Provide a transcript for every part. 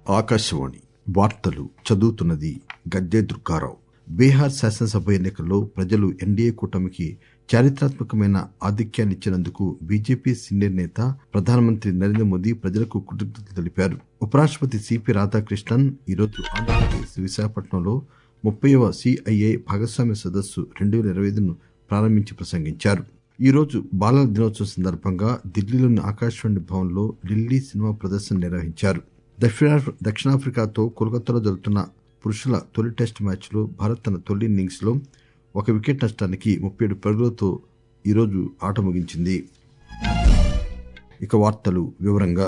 ఆకాశవాణి వార్తలు చదువుతున్నది గద్దె దుర్గారావు బీహార్ శాసనసభ ఎన్నికల్లో ప్రజలు ఎన్డీఏ కూటమికి చారిత్రాత్మకమైన ఆధిక్యాన్నిచ్చినందుకు బీజేపీ సీనియర్ నేత ప్రధానమంత్రి నరేంద్ర మోదీ ప్రజలకు కృతజ్ఞతలు తెలిపారు ఉపరాష్టపతి సిపి రాధాకృష్ణన్ ఈరోజు ఆంధ్రప్రదేశ్ విశాఖపట్నంలో ముప్పైవ సిఐఐ భాగస్వామ్య సదస్సు రెండు పేల ఇరవై ఐదును ప్రారంభించి ప్రసంగించారు ఈరోజు బాలల దినోత్సవం సందర్భంగా ఢిల్లీలోని ఆకాశవాణి భవన్లో ఢిల్లీ సినిమా ప్రదర్శన నిర్వహించారు దక్షిణాఫ్రికాతో కోల్కతాలో జరుగుతున్న పురుషుల తొలి టెస్టు మ్యాచ్లో భారత్ తన తొలి ఇన్నింగ్స్ లో ఒక వికెట్ నష్టానికి ముప్పై ఏడు పరుగులతో ఈరోజు ఆట ముగించింది ఇక వార్తలు వివరంగా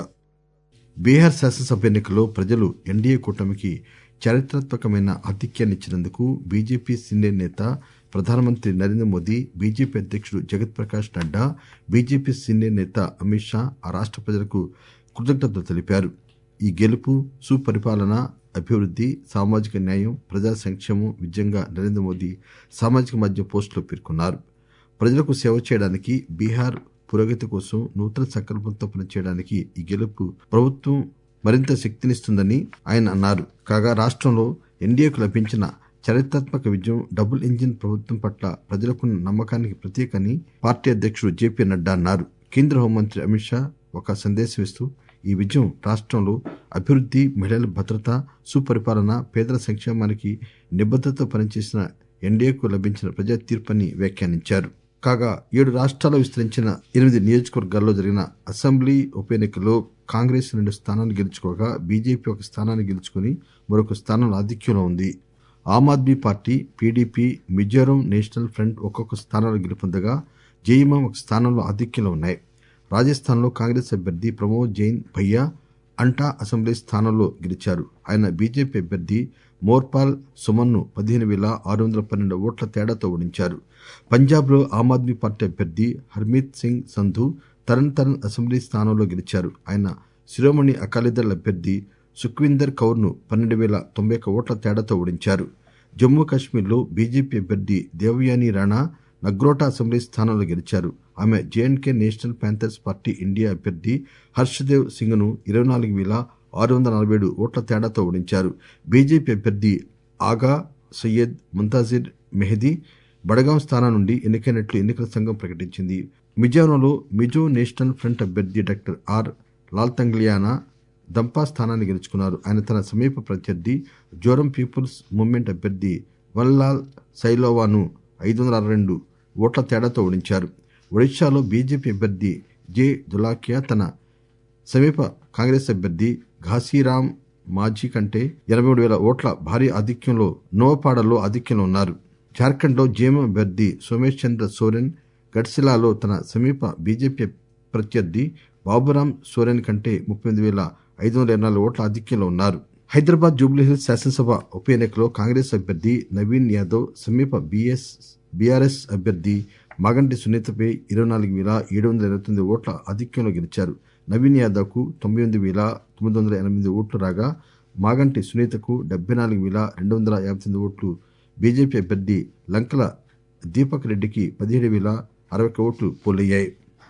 బీహార్ శాసనసభ ఎన్నికల్లో ప్రజలు ఎన్డీఏ కూటమికి చారిత్రాత్మకమైన ఆధిక్యాన్నిచ్చినందుకు బీజేపీ సీనియర్ నేత ప్రధానమంత్రి నరేంద్ర మోదీ బీజేపీ అధ్యకుడు జగత్ ప్రకాష్ నడ్డా బీజేపీ సీనియర్ నేత అమిత్ షా ఆ రాష్ట ప్రజలకు కృతజ్ఞతలు తెలిపారు ఈ గెలుపు సుపరిపాలన అభివృద్ది సామాజిక న్యాయం ప్రజా సంక్షేమం విజయంగా నరేంద్ర మోదీ సామాజిక మాధ్యమ పోస్టులో పేర్కొన్నారు ప్రజలకు సేవ చేయడానికి బీహార్ పురోగతి కోసం నూతన సంకల్పంతో పనిచేయడానికి ఈ గెలుపు ప్రభుత్వం మరింత శక్తినిస్తుందని ఆయన అన్నారు కాగా రాష్టంలో ఎన్డీఏకు లభించిన చారిత్రాత్మక విజయం డబుల్ ఇంజిన్ ప్రభుత్వం పట్ల ప్రజలకున్న నమ్మకానికి ప్రతీక అని పార్టీ అధ్యకుడు జేపీ నడ్డా అన్నారు కేంద్ర హోంమంత్రి అమిత్ షా ఒక సందేశం ఇస్తూ ఈ విజయం రాష్టంలో అభివృద్ది మహిళల భద్రత సుపరిపాలన పేదల సంక్షేమానికి నిబద్దతతో పనిచేసిన ఎన్డీఏకు లభించిన ప్రజా తీర్పని వ్యాఖ్యానించారు కాగా ఏడు రాష్ట్రాల్లో విస్తరించిన ఎనిమిది నియోజకవర్గాల్లో జరిగిన అసెంబ్లీ ఉప ఎన్నికల్లో కాంగ్రెస్ రెండు స్థానాలు గెలుచుకోగా బీజేపీ ఒక స్థానాన్ని గెలుచుకుని మరొక స్థానంలో ఆధిక్యంలో ఉంది Aam Aadmi party PDP Mizoram national front ఒక్కొక్క స్థానంలో గెలుపొందగా జేఎంఎం ఒక స్థానంలో ఆధిక్యంలో ఉన్నాయి రాజస్థాన్ లో కాంగ్రెస్ అభ్యర్థి ప్రమోద్ జైన్ భయ్యా అంటా అసెంబ్లీ స్థానంలో గెలిచారు ఆయన బీజేపీ అభ్యర్థి మోర్పాల్ సుమన్ ను పదిహేను పేల ఆరు వందల పన్నెండు ఓట్ల తేడాతో ఓడించారు పంజాబ్ లో ఆమ్ ఆద్మీ పార్టీ అభ్యర్థి హర్మీత్ సింగ్ సంధు తరణ్ తరణ్ అసెంబ్లీ స్థానంలో గెలిచారు ఆయన శిరోమణి అకాలీదళ్ అభ్యర్థి సుఖ్వీందర్ కౌర్ ను పన్నెండు పేల తొంభై ఒక్క ఓట్ల తేడాతో ఓడించారు జమ్మూ కశ్మీర్ లో బీజేపీ అభ్యర్థి దేవయాని రాణా నగ్రోటా అసెంబ్లీ స్థానంలో గెలిచారు ఆమె J and K national panthers party India అభ్యర్థి హర్షదేవ్ సింగ్ ను ఇరవై నాలుగు పేల ఆరు వందల నలభై ఏడు ఓట్ల తేడాతో ఓడించారు బీజేపీ అభ్యర్థి ఆగా సయ్యద్ ముంతాజిర్ మెహదీ బడగాం స్థానం నుండి ఎన్నికైనట్లు ఎన్నికల సంఘం ప్రకటించింది మిజోరంలో మిజో నేషనల్ ఫ్రంట్ అభ్యర్థి డాక్టర్ ఆర్ లాల్తంగ్లియానా దంపా స్థానాన్ని గెలుచుకున్నారు ఆయన తన సమీప ప్రత్యర్థి జోరం పీపుల్స్ మూవ్మెంట్ అభ్యర్థి వన్లాల్ సైలోవాను ఐదు వందల అరవై రెండు ఓట్ల తేడాతో ఓడించారు ఒడిశాలో బీజేపీ అభ్యర్థి జె దులాకియా తన సమీప కాంగ్రెస్ అభ్యర్థి ఘాసీరాం మాఝీ కంటే ఎనబై మూడు పేల ఓట్ల భారీ ఆధిక్యంలో నోవాపాడలో ఆధిక్యంలో ఉన్నారు జార్ఖండ్ లో జేఎంఎం అభ్యర్థి సోమేష్ చంద్ర సోరెన్ గడ్సిలాలో తన సమీప బీజేపీ ప్రత్యర్థి బాబురాం సోరెన్ కంటే ముప్పై ఎనిమిది పేల ఐదు వందల ఇరవై నాలుగు ఓట్ల ఆధిక్యంలో ఉన్నారు హైదరాబాద్ జూబ్లీహిల్స్ శాసనసభ ఉప ఎన్నికలో కాంగ్రెస్ అభ్యర్థి నవీన్ యాదవ్ సమీప బీఎస్ బీఆర్ఎస్ అభ్యర్థి మాగంటి సునీతపై ఇరవై నాలుగు వేల ఏడు వందల ఇరవై తొమ్మిది ఓట్ల ఆధిక్యంలో గెలిచారు నవీన్ యాదవ్ కు తొంభై ఎనిమిది వేల తొమ్మిది వందల ఎనిమిది ఓట్లు రాగా మాగంటి సునీతకు డెబ్బై నాలుగు వేల రెండు వందల యాభై తొమ్మిది ఓట్లు బీజేపీ అభ్యర్థి లంకల దీపక్ రెడ్డికి పదిహేడు వేల అరవై ఒక్క ఓట్లు పోలయ్యాయి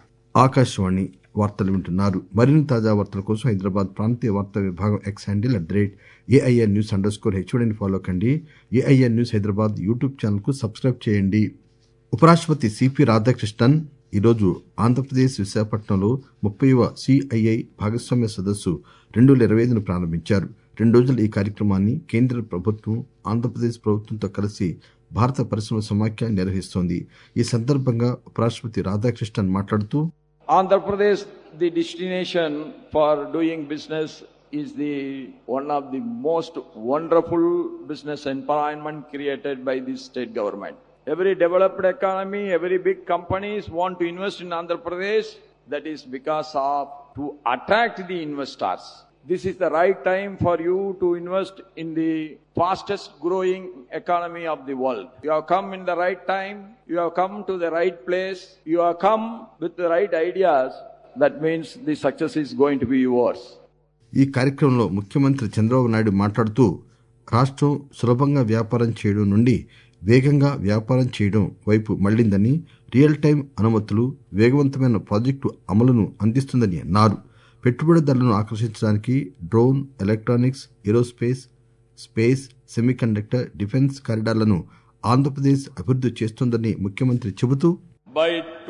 ఆకాశవాణి వార్తలు వింటున్నారు మరిన్ని తాజా వార్తల కోసం హైదరాబాద్ ప్రాంతీయ వార్తా విభాగం X handle at the rate AIN news under score హెచ్ఓడిని ఫాలో కండి AIN news Hyderabad YouTube channel కు సబ్స్క్రైబ్ చేయండి ఉపరాష్టపతి సిపి రాధాకృష్ణన్ ఈరోజు ఆంధ్రప్రదేశ్ విశాఖపట్నంలో ముప్పైవ సిఐఐ భాగస్వామ్య సదస్సు రెండు పేల ఇరవై ఐదును ప్రారంభించారు రెండు రోజుల ఈ కార్యక్రమాన్ని కేంద్ర ప్రభుత్వం ఆంధ్రప్రదేశ్ ప్రభుత్వంతో కలిసి భారత పరిశ్రమల సమాఖ్య నిర్వహిస్తోంది ఈ సందర్భంగా ఉపరాష్టపతి రాధాకృష్ణన్ మాట్లాడుతూ Andhra Pradesh, the destination for doing business, is the one of the most wonderful business environment created by the state government. Every developed economy, every big companies want to invest in Andhra Pradesh. That is because of to attract the investors. This is the right time for you to invest in the fastest growing economy of the world. You have come in the right time. You have come to the right place. You have come with the right ideas. That means the success is going to be yours. ఈ కార్యక్రమంలో ముఖ్యమంత్రి చంద్రబాబు నాయుడు మాట్లాడుతూ రాష్టం సులభంగా వ్యాపారం చేయడం నుండి వేగంగా వ్యాపారం చేయడం వైపు మళ్లిందని రియల్ టైం అనుమతులు వేగవంతమైన ప్రాజెక్టు అమలును అందిస్తుందని అన్నారు పెట్టుబడిదారులను ఆకర్షించడానికి drone electronics aerospace space semiconductor defence కారిడార్లను ఆంధ్రప్రదేశ్ అభివృద్ది చేస్తోందని ముఖ్యమంత్రి చెబుతూ By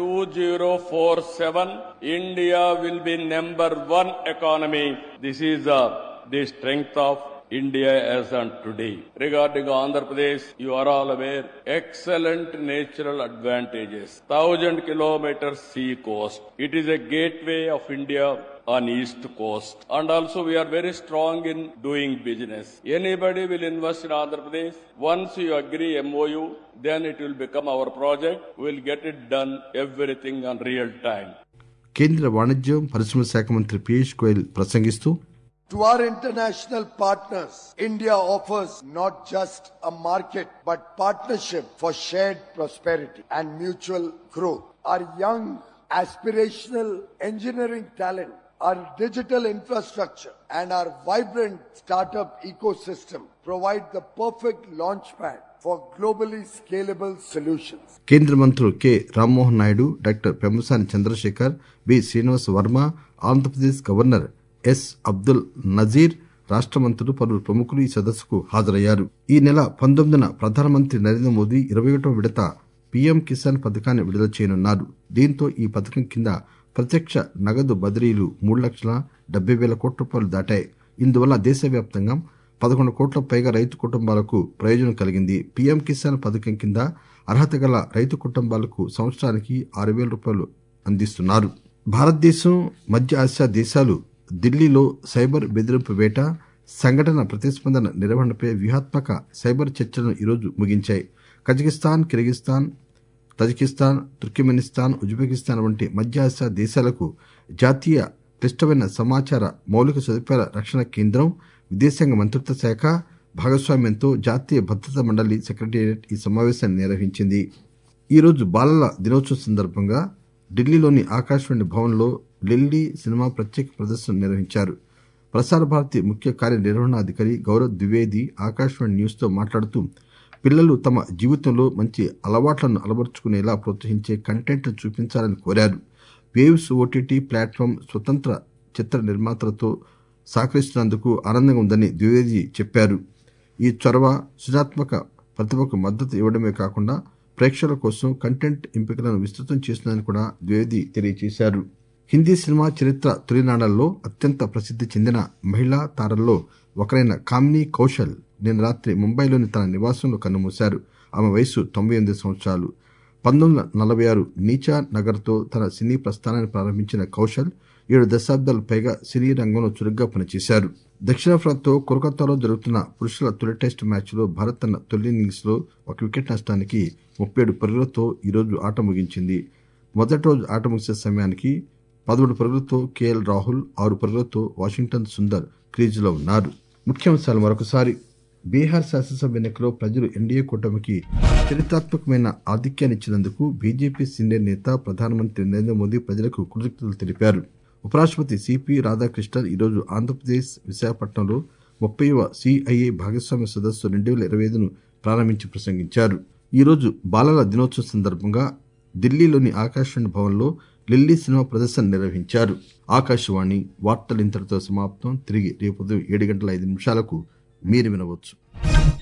2047, India will be number one economy. This is uh, the strength of India as on today. Regarding Andhra Pradesh, you are all aware, excellent natural advantages. Thousand kilometers sea coast. It is a gateway of India on east coast. And also we are very strong in doing business. Anybody will invest in Andhra Pradesh. Once you agree MOU, then it will become our project. We'll get it done, everything on real time. కేంద్ర వాణిజ్యం పరిశ్రమల శాఖ మంత్రి పీయూష్ గోయల్ ప్రసంగిస్తూ To our international partners, India offers not just a market but partnership for shared prosperity and mutual growth. Our young, aspirational engineering talent, our digital infrastructure, and our vibrant startup ecosystem provide the perfect launchpad for globally scalable solutions. కేంద్ర మంత్రులు K Rammohan Naidu doctor Pemmasani Chandrasekhar B Srinivas Varma Andhra Pradesh governor S Abdul Nazeer రాష్ట మంత్రులు పలువురు ప్రముఖులు ఈ సదస్సుకు హాజరయ్యారు ఈ నెల పంతొమ్మిదిన ప్రధానమంత్రి నరేంద్ర మోదీ ఇరవై ఒకటో విడత పీఎం కిసాన్ పథకాన్ని విడుదల చేయనున్నారు దీంతో ఈ పథకం కింద ప్రత్యక్ష నగదు బదిలీలు మూడు లక్షల డెబ్బై వేల కోట్ల రూపాయలు దాటాయి ఇందువల్ల దేశవ్యాప్తంగా పదకొండు కోట్ల పైగా రైతు కుటుంబాలకు ప్రయోజనం కలిగింది పీఎం కిసాన్ పథకం కింద అర్హత గల రైతు కుటుంబాలకు సంవత్సరానికి ఆరు వేల రూపాయలు అందిస్తున్నారు భారతదేశం మధ్య ఆసియా దేశాలు ఢిల్లీలో సైబర్ బెదిరింపు వేట సంఘటన ప్రతిస్పందన నిర్వహణపై వ్యూహాత్మక సైబర్ చర్చలను ఈరోజు ముగించాయి Kazakhstan Kyrgyzstan Tajikistan Turkmenistan Uzbekistan వంటి మధ్య ఆసియా దేశాలకు జాతీయ క్లిష్టమైన సమాచార మౌలిక సదుపాయాల రక్షణ కేంద్రం విదేశాంగ మంత్రిత్వ శాఖ భాగస్వామ్యంతో జాతీయ భద్రతా మండలి సెక్రటేరియట్ ఈ సమావేశాన్ని నిర్వహించింది ఈరోజు బాలల దినోత్సవం సందర్భంగా ఢిల్లీలోని ఆకాశవాణి భవన్లో లిల్లీ సినిమా ప్రత్యేక ప్రదర్శన నిర్వహించారు ప్రసార భారతి ముఖ్య కార్యనిర్వహణాధికారి గౌరవ్ ద్వివేది ఆకాశవాణి న్యూస్ తో మాట్లాడుతూ పిల్లలు తమ జీవితంలో మంచి అలవాట్లను అలవర్చుకునేలా ప్రోత్సహించే కంటెంట్ చూపించాలని కోరారు వేవ్స్ ఓటీటీ ప్లాట్ఫామ్ స్వతంత్ర చిత్ర నిర్మాతలతో సహకరిస్తున్నందుకు ఆనందంగా ఉందని ద్వివేది చెప్పారు ఈ చొరవ సృజనాత్మక ప్రతిభకు మద్దతు ఇవ్వడమే కాకుండా ప్రేక్షకుల కోసం కంటెంట్ ఎంపికలను విస్తృతం చేస్తుందని కూడా ద్వివేది తెలియజేశారు హిందీ సినిమా చరిత్ర తొలినాళ్లలో అత్యంత ప్రసిద్ది చెందిన మహిళా తారల్లో ఒకరైన కామినీ కౌశల్ నిన్న రాత్రి ముంబైలోని తన నివాసంలో కన్నుమూశారు ఆమె వయసు తొంభై ఎనిమిది సంవత్సరాలు పంతొమ్మిది వందల నలభై ఆరు నీచా నగర్తో తన సినీ ప్రస్థానాన్ని ప్రారంభించిన కౌశల్ ఏడు దశాబ్దాలకు పైగా సినీ రంగంలో చురుగ్గా పనిచేశారు దక్షిణాఫ్రికాతో కోల్కతాలో జరుగుతున్న పురుషుల తొలి టెస్ట్ మ్యాచ్లో భారత్ తన తొలి ఇన్నింగ్స్లో ఒక వికెట్ నష్టానికి ముప్పై ఏడు పరుగులతో ఈరోజు ఆట ముగించింది మొదటి రోజు ఆట ముగిసే సమయానికి పదమూడు పరుగులతో కేఎల్ రాహుల్ ఆరు పరుగులతో వాషింగ్టన్ సుందర్ క్రీజులో ఉన్నారు ముఖ్యాంశాలు మరొకసారి బీహార్ శాసనసభ ఎన్నికలో ప్రజలు ఎన్డీఏ కూటమికి చరిత్రాత్మకమైన ఆధిక్యాన్నిచ్చినందుకు బీజేపీ సీనియర్ నేత ప్రధానమంత్రి నరేంద్ర మోదీ ప్రజలకు కృతజ్ఞతలు తెలిపారు ఉపరాష్టపతి సిపి రాధాకృష్ణన్ ఈరోజు ఆంధ్రప్రదేశ్ విశాఖపట్నంలో ముప్పైవ సిఐఏ భాగస్వామ్య సదస్సు రెండు వేల ఇరవై ఐదును ప్రారంభించి ప్రసంగించారు ఈరోజు బాలల దినోత్సవం సందర్భంగా ఢిల్లీలోని ఆకాశవాణి భవన్లో లిల్లీ సినిమా ప్రదర్శన నిర్వహించారు ఆకాశవాణి వార్తలు ఇంతటితో సమాప్తం తిరిగి రేపు ఉదయం ఏడు గంటల ఐదు నిమిషాలకు మీరు వినవచ్చు